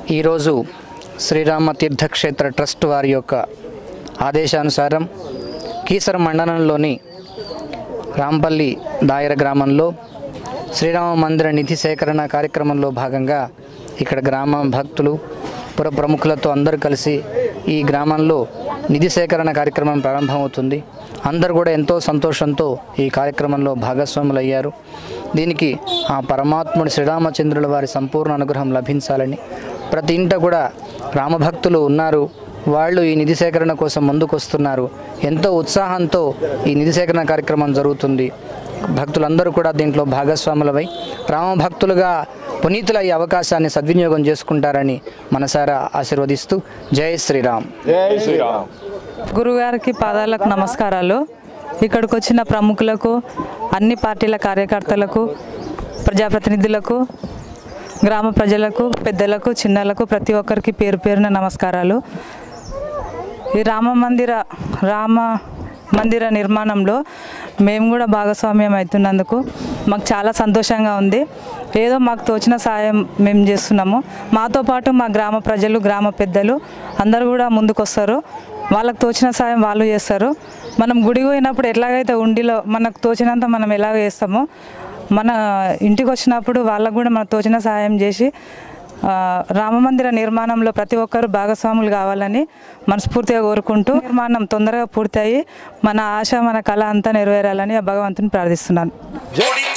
ఈరోజు శ్రీరామ తీర్థక్షేత్ర ట్రస్ట్ వారి యొక్క ఆదేశానుసారం కీసర మండలంలోని రాంపల్లి దాయర గ్రామంలో శ్రీరామ మందిర నిధి సేకరణ కార్యక్రమంలో భాగంగా ఇక్కడ గ్రామ భక్తులు పుర ప్రముఖులతో అందరూ కలిసి ఈ గ్రామంలో నిధి సేకరణ కార్యక్రమం ప్రారంభమవుతుంది అందరు కూడా ఎంతో సంతోషంతో ఈ కార్యక్రమంలో భాగస్వాములయ్యారు దీనికి ఆ పరమాత్ముడు శ్రీరామచంద్రుల వారి సంపూర్ణ అనుగ్రహం లభించాలని ప్రతి ఇంట కూడా రామభక్తులు ఉన్నారు వాళ్ళు ఈ నిధి సేకరణ కోసం ముందుకు వస్తున్నారు ఎంతో ఉత్సాహంతో ఈ నిధి సేకరణ కార్యక్రమం జరుగుతుంది భక్తులందరూ కూడా దీంట్లో భాగస్వాములవై రామభక్తులుగా పునీతుల ఈ అవకాశాన్ని సద్వినియోగం చేసుకుంటారని మనసారా ఆశీర్వదిస్తూ జై శ్రీరామ్ జై శ్రీరామ్ గురుగారికి పాదాలకు నమస్కారాలు ఇక్కడికి వచ్చిన ప్రముఖులకు అన్ని పార్టీల కార్యకర్తలకు ప్రజాప్రతినిధులకు గ్రామ ప్రజలకు పెద్దలకు చిన్నలకు ప్రతి ఒక్కరికి పేరు పేరున నమస్కారాలు ఈ రామ మందిర రామ మందిర నిర్మాణంలో మేము కూడా భాగస్వామ్యం అవుతున్నందుకు మాకు చాలా సంతోషంగా ఉంది ఏదో మాకు తోచిన సాయం మేము చేస్తున్నాము మాతో పాటు మా గ్రామ ప్రజలు గ్రామ పెద్దలు అందరూ కూడా ముందుకొస్తారు వాళ్ళకి తోచిన సాయం వాళ్ళు చేస్తారు మనం గుడికి పోయినప్పుడు ఎట్లాగైతే ఉండిలో మనకు తోచినంత మనం ఎలాగ చేస్తామో మన ఇంటికి వచ్చినప్పుడు వాళ్ళకు కూడా మనకు తోచిన సహాయం చేసి ఆ, రామమందిర నిర్మాణంలో ప్రతి ఒక్కరు భాగస్వాములు కావాలని మనస్ఫూర్తిగా కోరుకుంటూ నిర్మాణం తొందరగా పూర్తయి మన ఆశ మన కళ అంతా నెరవేరాలని ఆ భగవంతుని ప్రార్థిస్తున్నాను జై